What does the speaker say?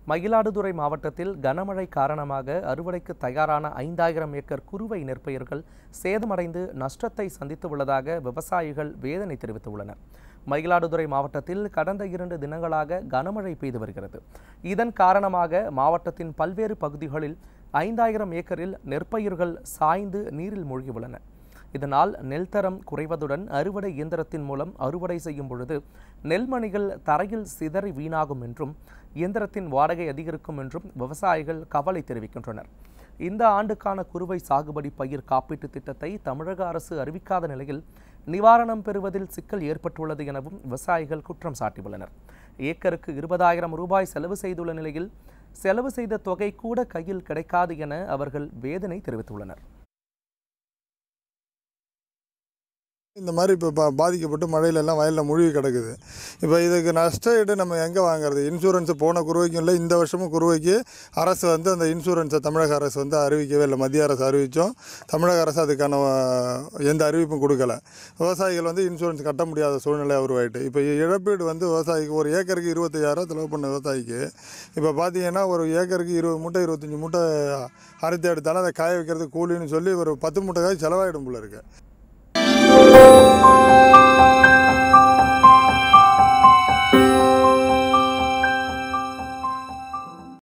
மயிலாடுதுறை மாவட்டத்தில் கனமழை காரணமாக அறுவடைக்கு தயாரான ஐந்தாயிரம் ஏக்கர் குறுவை நெற்பயிர்கள் சேதமடைந்து நஷ்டத்தை சந்தித்துள்ளதாக விவசாயிகள் வேதனை தெரிவித்துள்ளனர் மயிலாடுதுறை மாவட்டத்தில் கடந்த இரண்டு தினங்களாக கனமழை பெய்து வருகிறது இதன் காரணமாக மாவட்டத்தின் பல்வேறு பகுதிகளில் ஐந்தாயிரம் ஏக்கரில் நெற்பயிர்கள் சாய்ந்து நீரில் மூழ்கியுள்ளன இதனால் நெல் தரம் குறைவதுடன் அறுவடை இயந்திரத்தின் மூலம் அறுவடை செய்யும் பொழுது நெல்மணிகள் தரையில் சிதறி வீணாகும் என்றும் இயந்திரத்தின் வாடகை அதிகரிக்கும் என்றும் விவசாயிகள் கவலை தெரிவிக்கின்றனர் இந்த ஆண்டுக்கான குறுவை சாகுபடி பயிர் காப்பீட்டுத் திட்டத்தை தமிழக அரசு அறிவிக்காத நிலையில் நிவாரணம் பெறுவதில் சிக்கல் ஏற்பட்டுள்ளது எனவும் விவசாயிகள் குற்றம் சாட்டியுள்ளனர் ஏக்கருக்கு இருபதாயிரம் ரூபாய் செலவு செய்துள்ள நிலையில் செலவு செய்த தொகை கூட கையில் கிடைக்காது என அவர்கள் வேதனை தெரிவித்துள்ளனர் இந்த மாதிரி இப்போ பா பாதிக்கப்பட்டு மழையில எல்லாம் வயலில் முழுகி கிடக்குது இப்போ இதுக்கு நஷ்ட ஈடு நம்ம எங்கே வாங்குறது இன்சூரன்ஸ் போன குருவைக்கும் இல்லை இந்த வருஷமும் குருவைக்கு அரசு வந்து அந்த இன்சூரன்ஸை தமிழக அரசு வந்து அறிவிக்கவே இல்லை மத்திய அரசு அறிவித்தோம் தமிழக அரசு அதுக்கான அஹ், எந்த அறிவிப்பும் கொடுக்கல விவசாயிகள் வந்து இன்சூரன்ஸ் கட்ட முடியாத சூழ்நிலை உருவாயிட்டு இப்போ இழப்பீடு வந்து விவசாயிக்கு ஒரு ஏக்கருக்கு இருபத்தையாயிரம் செலவு பண்ண விவசாயிக்கு இப்போ பார்த்தீங்கன்னா ஒரு ஏக்கருக்கு இருபது மூட்டை இருபத்தஞ்சி மூட்டை அறுத்து எடுத்தாலும் அதை காய வைக்கிறதுக்கு கூலின்னு சொல்லி ஒரு பத்து மூட்டை காய் செலவாயிடும் போல இருக்குது